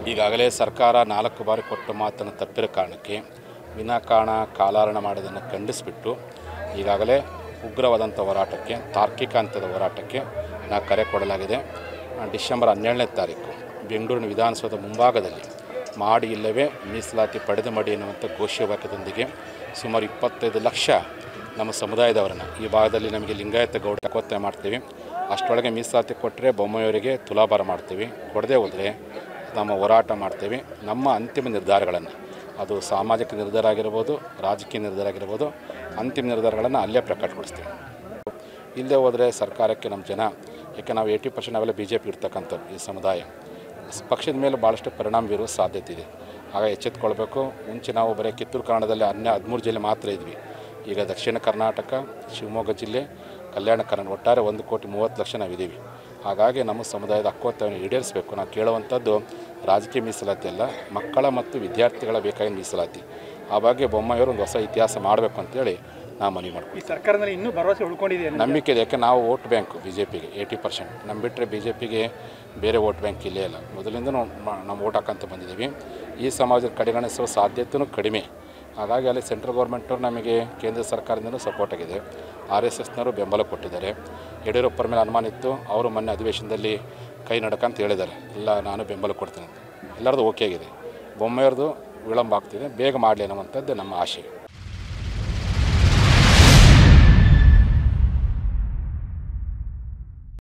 ಈಗಾಗಲೇ ಸರ್ಕಾರ ನಾಲ್ಕು ಬಾರಿ ಕೊಟ್ಟ ಮಾತನ್ನು ತಪ್ಪಿರೋ ಕಾರಣಕ್ಕೆ ವಿನಾಕಾರಣ ಕಾಲಹರಣ ಮಾಡೋದನ್ನು ಖಂಡಿಸಿಬಿಟ್ಟು ಈಗಾಗಲೇ ಉಗ್ರವಾದಂಥ ಹೋರಾಟಕ್ಕೆ ತಾರ್ಕಿಕ ಹಂತದ ಹೋರಾಟಕ್ಕೆ ನಾವು ಕರೆ ಕೊಡಲಾಗಿದೆ ಆ, ಡಿಸೆಂಬರ್ ಹನ್ನೆರಡನೇ ತಾರೀಕು ಬೆಂಗಳೂರಿನ ವಿಧಾನಸೌಧ ಮುಂಭಾಗದಲ್ಲಿ ಮಾಡಿ ಇಲ್ಲವೇ ಮೀಸಲಾತಿ ಪಡೆದು ಮಾಡಿ ಎನ್ನುವಂಥ ಘೋಷವಾಕ್ಯದೊಂದಿಗೆ ಸುಮಾರು ಇಪ್ಪತ್ತೈದು ಲಕ್ಷ ನಮ್ಮ ಸಮುದಾಯದವರನ್ನು ಈ ಭಾಗದಲ್ಲಿ ನಮಗೆ ಲಿಂಗಾಯತ ಗೌಡ ಒತ್ತಾಯ ಮಾಡ್ತೀವಿ ಅಷ್ಟರೊಳಗೆ ಮೀಸಲಾತಿ ಕೊಟ್ಟರೆ ಬೊಮ್ಮೆಯವರಿಗೆ ತುಲಾಭಾರ ಮಾಡ್ತೀವಿ ಕೊಡದೇ ಹೋದರೆ ನಮ್ಮ ಹೋರಾಟ ಮಾಡ್ತೀವಿ ನಮ್ಮ ಅಂತಿಮ ನಿರ್ಧಾರಗಳನ್ನು ಅದು ಸಾಮಾಜಿಕ ನಿರ್ಧಾರ ಆಗಿರ್ಬೋದು ರಾಜಕೀಯ ನಿರ್ಧಾರ ಆಗಿರ್ಬೋದು ಅಂತಿಮ ನಿರ್ಧಾರಗಳನ್ನು ಅಲ್ಲೇ ಪ್ರಕಟಗೊಳಿಸ್ತೀವಿ ಇಲ್ಲದೆ ಹೋದರೆ ಸರ್ಕಾರಕ್ಕೆ ನಮ್ಮ ಜನ ಯಾಕೆ ನಾವು ಏಯ್ಟಿ ಪರ್ಸೆಂಟ್ ನಾವೆಲ್ಲ ಬಿ ಜೆ ಪಿ ಇರ್ತಕ್ಕಂಥವ್ರು ಈ ಸಮುದಾಯ ಸ್- ಪಕ್ಷದ ಮೇಲೆ ಭಾಳಷ್ಟು ಪರಿಣಾಮ ಬೀರುವ ಸಾಧ್ಯತೆ ಇದೆ ಆಗ ಎಚ್ಚೆತ್ಕೊಳ್ಬೇಕು ಮುಂಚೆ ನಾವು ಬರೀ ಕಿತ್ತೂರು ಕನ್ನಡದಲ್ಲಿ ಹನ್ನೆ ಹದಿಮೂರು ಜಿಲ್ಲೆ ಮಾತ್ರ ಇದ್ವಿ ಈಗ ದಕ್ಷಿಣ ಕರ್ನಾಟಕ ಶಿವಮೊಗ್ಗ ಜಿಲ್ಲೆ ಕಲ್ಯಾಣ ಕರ್ನಾಟಕ ಒಟ್ಟಾರೆ ಒಂದು ಕೋಟಿ ಮೂವತ್ತು ಲಕ್ಷ ನಾವಿದ್ದೀವಿ ಹಾಗಾಗಿ ನಮ್ಮ ಸಮುದಾಯದ ಹಕ್ಕೋತ್ತವನ್ನು ಈಡೇರಿಸಬೇಕು ನಾವು ಕೇಳುವಂಥದ್ದು ರಾಜಕೀಯ ಮೀಸಲಾತಿ ಅಲ್ಲ ಮಕ್ಕಳ ಮತ್ತು ವಿದ್ಯಾರ್ಥಿಗಳ ಬೇಕಾಗಿನ ಮೀಸಲಾತಿ ಆ ಬಗ್ಗೆ ಬೊಮ್ಮಾಯಿಯವರು ಒಂದು ಹೊಸ ಇತಿಹಾಸ ಮಾಡಬೇಕು ಅಂತೇಳಿ ನಾವು ಮನವಿ ಮಾಡ್ತೀವಿ ಈ ಸರ್ಕಾರದಲ್ಲಿ ಇನ್ನೂ ಭರವಸೆ ಉಳ್ಕೊಂಡಿದೆ ನಂಬಿಕೆ ಇದೆ ಯಾಕೆ ನಾವು ವೋಟ್ ಬ್ಯಾಂಕ್ ಬಿ ಜೆ ಪಿಗೆ ಏಯ್ಟಿ ಪರ್ಸೆಂಟ್ ನಮ್ಮ ಬಿಟ್ಟರೆ ಬಿ ಜೆ ಪಿಗೆ ಬೇರೆ ವೋಟ್ ಬ್ಯಾಂಕ್ ಇಲ್ಲೇ ಇಲ್ಲ ಮೊದಲಿಂದ ನಾವು ವೋಟ್ ಹಾಕಂತ ಬಂದಿದ್ದೀವಿ ಈ ಸಮಾಜದ ಕಡೆಗಣಿಸುವ ಸಾಧ್ಯತೆಯೂ ಕಡಿಮೆ ಹಾಗಾಗಿ ಅಲ್ಲಿ ಸೆಂಟ್ರಲ್ ಗೌರ್ಮೆಂಟವ್ರು ನಮಗೆ ಕೇಂದ್ರ ಸರ್ಕಾರದಿಂದಲೂ ಸಪೋರ್ಟ್ ಆಗಿದೆ ಆರ್ ಎಸ್ ಎಸ್ನವರು ಬೆಂಬಲ ಕೊಟ್ಟಿದ್ದಾರೆ ಯಡಿಯೂರಪ್ಪರ ಮೇಲೆ ಅನುಮಾನ ಇತ್ತು ಅವರು ಮೊನ್ನೆ ಅಧಿವೇಶನದಲ್ಲಿ ಕೈ ನಡಕಂತ ಹೇಳಿದ್ದಾರೆ ಇಲ್ಲ ನಾನು ಬೆಂಬಲ ಕೊಡ್ತೀನಿ ಅಂತ ಎಲ್ಲರದು ಓಕೆ ಆಗಿದೆ ಬೊಮ್ಮೆಯವ್ರದ್ದು ವಿಳಂಬ ಆಗ್ತಿದೆ ಬೇಗ ಮಾಡಲಿ ಅನ್ನುವಂಥದ್ದು ನಮ್ಮ ಆಶೆ